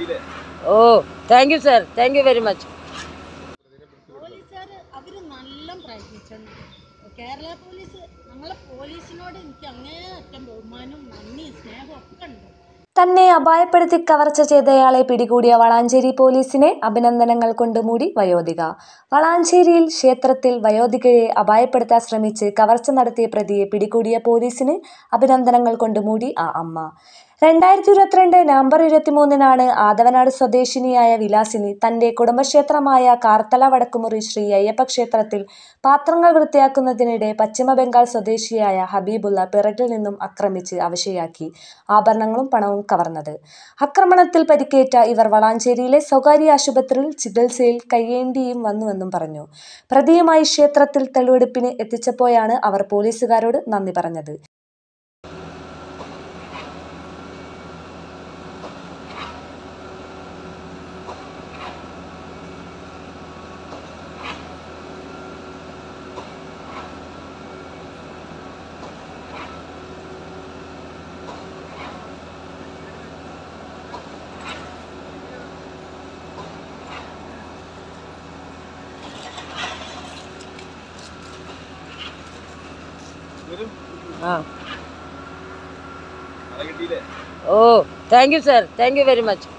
Oh thank you sir thank you very much പോലീസുകാർ അവർ നല്ല പ്രയത്നിച്ചിട്ടുണ്ട് കേരള പോലീസ് നമ്മളെ പോലീസിനോട് എനിക്ക് അങ്ങേയറ്റം ബഹുമാനവും നന്ദിയും സ്നേഹവും ഒക്കെ ഉണ്ട് തന്നെ അപായപ്പെടുത്തി കവർച്ച ചെയ്തയാളെ പിടികൂടിയ വളാഞ്ചേരി പോലീസിനെ അഭിനന്ദനങ്ങൾ കൊണ്ട് മൂടി വയോധിക വളാഞ്ചേരിയിൽ ക്ഷേത്രത്തിൽ വയോധികയെ അപായപ്പെടുത്താൻ ശ്രമിച്ച് കവർച്ച നടത്തിയ പ്രതിയെ പിടികൂടിയ പോലീസിന് അഭിനന്ദനങ്ങൾ കൊണ്ട് മൂടി ആ അമ്മ രണ്ടായിരത്തി ഇരുപത്തിരണ്ട് നവംബർ ഇരുപത്തിമൂന്നിനാണ് ആദവനാട് സ്വദേശിനിയായ വിലാസിനി തന്റെ കുടുംബക്ഷേത്രമായ കാർത്തല വടക്കുമുറി ശ്രീ അയ്യപ്പ ക്ഷേത്രത്തിൽ പാത്രങ്ങൾ വൃത്തിയാക്കുന്നതിനിടെ പശ്ചിമ ബംഗാൾ സ്വദേശിയായ ഹബീബുള്ള പിറകിൽ നിന്നും ആക്രമിച്ച് അവശയാക്കി ആഭരണങ്ങളും പണവും കവർന്നത് ആക്രമണത്തിൽ പരിക്കേറ്റ ഇവർ വളാഞ്ചേരിയിലെ സ്വകാര്യ ആശുപത്രിയിൽ ചികിത്സയിൽ കഴിയേണ്ടിയും വന്നുവെന്നും പറഞ്ഞു പ്രതിയുമായി ക്ഷേത്രത്തിൽ തെളിവെടുപ്പിന് എത്തിച്ചപ്പോഴാണ് അവർ പോലീസുകാരോട് നന്ദി പറഞ്ഞത് ആ oh thank you sir thank you very much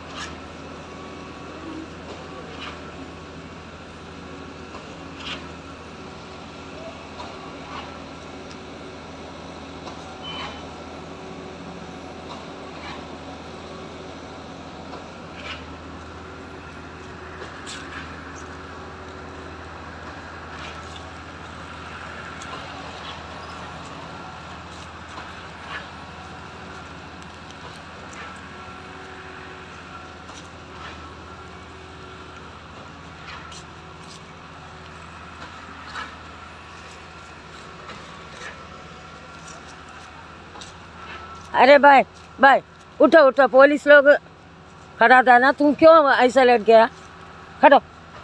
अरे भाई भाई उठो उठो पुलिस लोग खड़ा था ना तुम क्यों ऐसा लेट गया खड़ो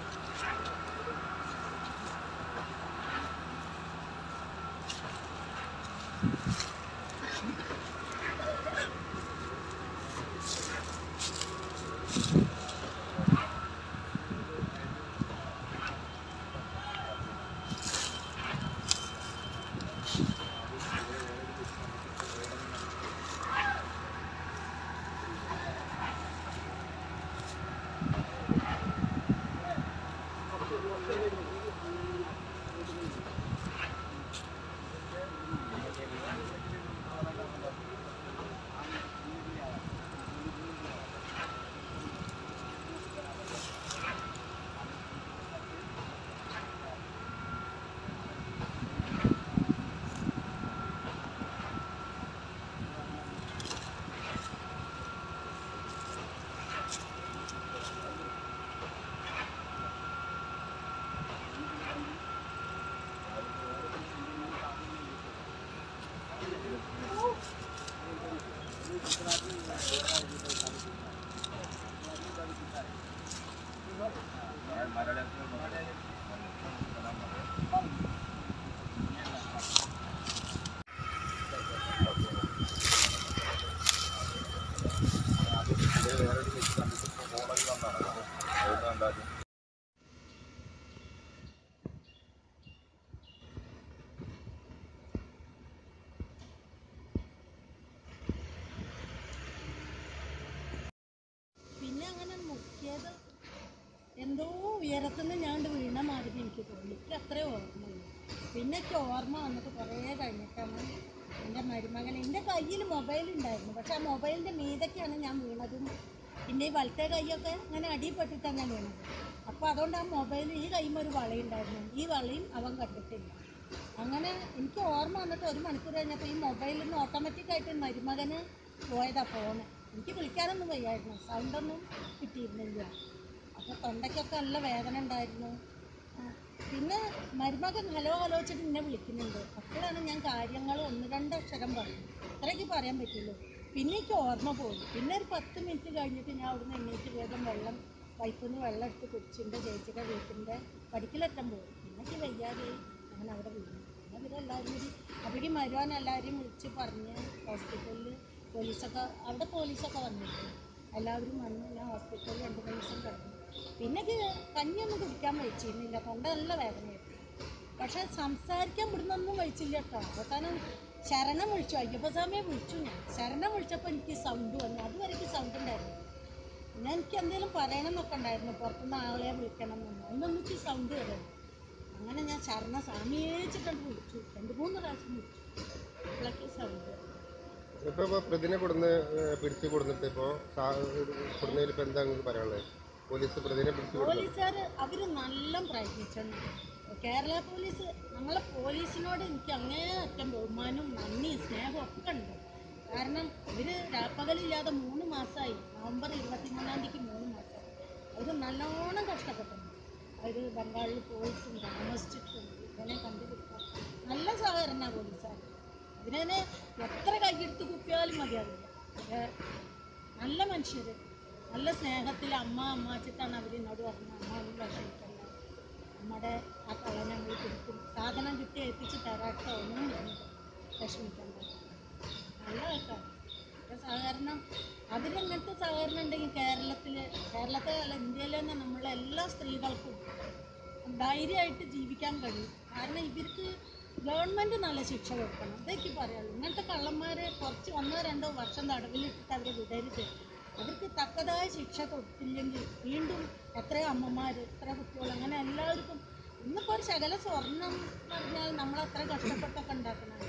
പിന്നെ അങ്ങനെ മുക്കിയത് എന്തോ ഉയരത്തുനിന്ന് ഞാൻ വീണ മാതിരി എനിക്ക് തോന്നി എനിക്ക് അത്രേ ഓർമ്മയുള്ളൂ പിന്നെ എനിക്ക് ഓർമ്മ വന്നിട്ട് കുറേ കഴിഞ്ഞിട്ടാണ് എൻ്റെ മരുമകൻ എൻ്റെ കയ്യിൽ മൊബൈൽ ഉണ്ടായിരുന്നു പക്ഷെ ആ മൊബൈലിൻ്റെ മീതൊക്കെയാണ് ഞാൻ വീണതും പിന്നെ ഈ വലത്തെ കൈയൊക്കെ അങ്ങനെ അടിപ്പെട്ടിട്ടാണ് ഞാൻ വീണത് അപ്പോൾ അതുകൊണ്ട് ആ മൊബൈൽ ഈ കൈമ ഒരു വളയുണ്ടായിരുന്നു ഈ വളയും അവൻ കണ്ടിട്ടില്ല അങ്ങനെ എനിക്ക് ഓർമ്മ വന്നിട്ട് ഒരു മണിക്കൂർ കഴിഞ്ഞപ്പോൾ ഈ മൊബൈലിൽ നിന്ന് ഓട്ടോമാറ്റിക്കായിട്ട് മരുമകന് പോയതാ ഫോണ് എനിക്ക് വിളിക്കാനൊന്നും വയ്യായിരുന്നു സൗണ്ടൊന്നും കിട്ടിയിരുന്നില്ല അപ്പോൾ തൊണ്ടയ്ക്കൊക്കെ നല്ല വേദന ഉണ്ടായിരുന്നു ആ, പിന്നെ മരുമകൻ ഹലോ ആലോചിച്ചിട്ട് എന്നെ വിളിക്കുന്നുണ്ട് അപ്പോഴാണ് ഞാൻ കാര്യങ്ങൾ ഒന്ന് രണ്ട് അക്ഷരം പറഞ്ഞു അത്രയ്ക്ക് പറയാൻ പറ്റുള്ളൂ പിന്നെ എനിക്ക് ഓർമ്മ പോയി പിന്നെ ഒരു പത്ത് മിനിറ്റ് കഴിഞ്ഞിട്ട് ഞാൻ അവിടുന്ന് എണ്ണീറ്റ് വേഗം വെള്ളം പൈപ്പിൽ നിന്ന് വെള്ളം എടുത്ത് കുടിച്ചിൻ്റെ ചേച്ചിയുടെ വീട്ടിൻ്റെ പഠിക്കലറ്റം പോയി പിന്നെ എനിക്ക് വയ്യാതെ ഞാൻ അവിടെ വീണു പിന്നെ ഇവരെല്ലാവരും കൂടി അപ്പോഴേക്കും മരുവാൻ എല്ലാവരെയും വിളിച്ച് പറഞ്ഞ് ഹോസ്പിറ്റലിൽ പോലീസൊക്കെ അവിടെ പോലീസൊക്കെ വന്നിട്ട് എല്ലാവരും വന്ന് ഞാൻ ഹോസ്പിറ്റലിൽ രണ്ട് മൂന്ന് ദിവസം കിടന്നു പിന്നെ എനിക്ക് കഞ്ഞിയൊന്നും കുടിക്കാൻ വെച്ചിരുന്നില്ല തൊണ്ട നല്ല വേദനയായിരുന്നു പക്ഷെ സംസാരിക്കാൻ ഇവിടുന്നൊന്നും വഹിച്ചില്ല കേട്ടോ അവസാനം ശരണം വിളിച്ചു അയ്യപ്പ സ്വാമിയെ വിളിച്ചു ഞാൻ ശരണം വിളിച്ചപ്പോൾ എനിക്ക് സൗണ്ട് വന്നു അതുവരെ എനിക്ക് സൗണ്ട് ഉണ്ടായിരുന്നു പിന്നെ എനിക്ക് എന്തെങ്കിലും പറയണം എന്നൊക്കെ ഉണ്ടായിരുന്നു പുറത്തുനിന്ന് ആളെ വിളിക്കണം എന്നൊന്നും ഒന്നൊന്നും എനിക്ക് സൗണ്ട് വരുന്നു അങ്ങനെ ഞാൻ ശരണ സ്വാമിയേച്ചിട്ടുണ്ട് വിളിച്ചു രണ്ട് മൂന്ന് പ്രാവശ്യം വിളിച്ചു അപ്പോഴൊക്കെ സൗണ്ട് വന്നു. ഇപ്പൊ ഇപ്പൊ പ്രതിനെ കൊടുന്ന് പിടിച്ചു കൊടുത്തിട്ട് ഇപ്പോ കൊടുന്നതിൽ ഇപ്പൊ എന്താ നിങ്ങൾക്ക് പറയാനുള്ളത് പോലീസ് പ്രതിനെ പിടിച്ചു കൊടുത്തു പോലീസുകാർ അവർ നല്ല പ്രയത്നിച്ചിട്ടുണ്ട് കേരള പോലീസ് നമ്മളെ പോലീസിനോട് എനിക്ക് അങ്ങേയറ്റം ബഹുമാനവും നന്ദി സ്നേഹവും ഒക്കെ ഉണ്ട് കാരണം ഇവർ രാപ്പകലില്ലാതെ മൂന്ന് മാസമായി നവംബർ ഇരുപത്തിമൂന്നാം തീയതിക്ക് മൂന്ന് മാസമായി അവർ നല്ലോണം കഷ്ടപ്പെട്ടിട്ടുണ്ട് അവർ ബംഗാളിൽ പോയിട്ടും താമസിച്ചിട്ടും ഇവനെ കണ്ടുപിടിക്കാൻ നല്ല സഹകരണമാണ് പോലീസുകാർ ഇതിനെ എത്ര കൈയെടുത്ത് കുപ്പിയാലും മതിയാവില്ല പക്ഷേ നല്ല മനുഷ്യർ നല്ല സ്നേഹത്തിൽ അമ്മ അമ്മാച്ചിട്ടാണ് അവർ എന്നോട് പറഞ്ഞത് അമ്മ ഒന്നും വിഷമിക്കല്ല നമ്മുടെ ആ കള്ളനെ നമ്മൾ പിടിക്കും സാധനം കിട്ടി ഏൽപ്പിച്ച് തരാട്ടോ ഒന്നും പറഞ്ഞിട്ട് വിഷമിക്കണ്ട നല്ല ആൾക്കാർ ഇപ്പം സഹകരണം അതിലിങ്ങനത്തെ സഹകരണം ഉണ്ടെങ്കിൽ കേരളത്തിൽ കേരളത്തിലല്ല ഇന്ത്യയിൽ തന്നെ നമ്മളെ എല്ലാ സ്ത്രീകൾക്കും ധൈര്യമായിട്ട് ജീവിക്കാൻ കഴിയും കാരണം ഇവർക്ക് ഗവൺമെൻറ് നല്ല ശിക്ഷ കൊടുക്കണം ഇതൊക്കെ പറയാനുള്ളൂ ഇങ്ങനത്തെ കള്ളന്മാരെ കുറച്ച് ഒന്നോ രണ്ടോ വർഷം തടവിലിട്ടിട്ട് അവരെ വിടരുത് അവർക്ക് തക്കതായ ശിക്ഷ കൊടുത്തില്ലെങ്കിൽ വീണ്ടും എത്രയോ അമ്മമാർ എത്ര കുട്ടികൾ അങ്ങനെ എല്ലാവർക്കും ഇന്നിപ്പോൾ ഒരു ശകല സ്വർണം എന്ന് പറഞ്ഞാൽ നമ്മൾ അത്ര കഷ്ടപ്പെട്ടൊക്കെ ഉണ്ടാക്കണം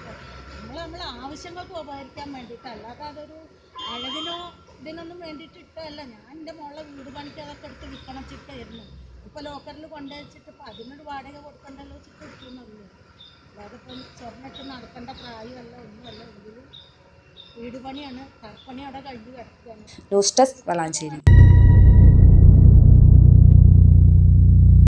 നമ്മൾ നമ്മളെ ആവശ്യങ്ങൾക്ക് ഉപകരിക്കാൻ വേണ്ടിയിട്ട് അല്ലാതെ അതൊരു അഴകിനോ ഇതിനൊന്നും വേണ്ടിയിട്ട് ഇട്ടതല്ല ഞാൻ എൻ്റെ മോളെ വീട് പണിക്ക് അതൊക്കെ എടുത്ത് വിൽക്കണം ചിട്ടായിരുന്നു ഇപ്പോൾ ലോക്കറിൽ കൊണ്ടുവച്ചിട്ട് ഇപ്പോൾ അതിനൊരു വാടക കൊടുക്കണ്ടല്ലോ ചിട്ട് എടുക്കുന്നുള്ളൂ അല്ലാതെ ഇപ്പം സ്വർണ്ണിട്ട് നടക്കേണ്ട പ്രായമല്ല ഒന്നുമല്ല എങ്കിലും വീട് പണിയാണ് തറപ്പണി അവിടെ കഴിഞ്ഞ് കിടക്കുകയാണ് ന്യൂസ് ഡെസ്ക് വളാഞ്ചേരി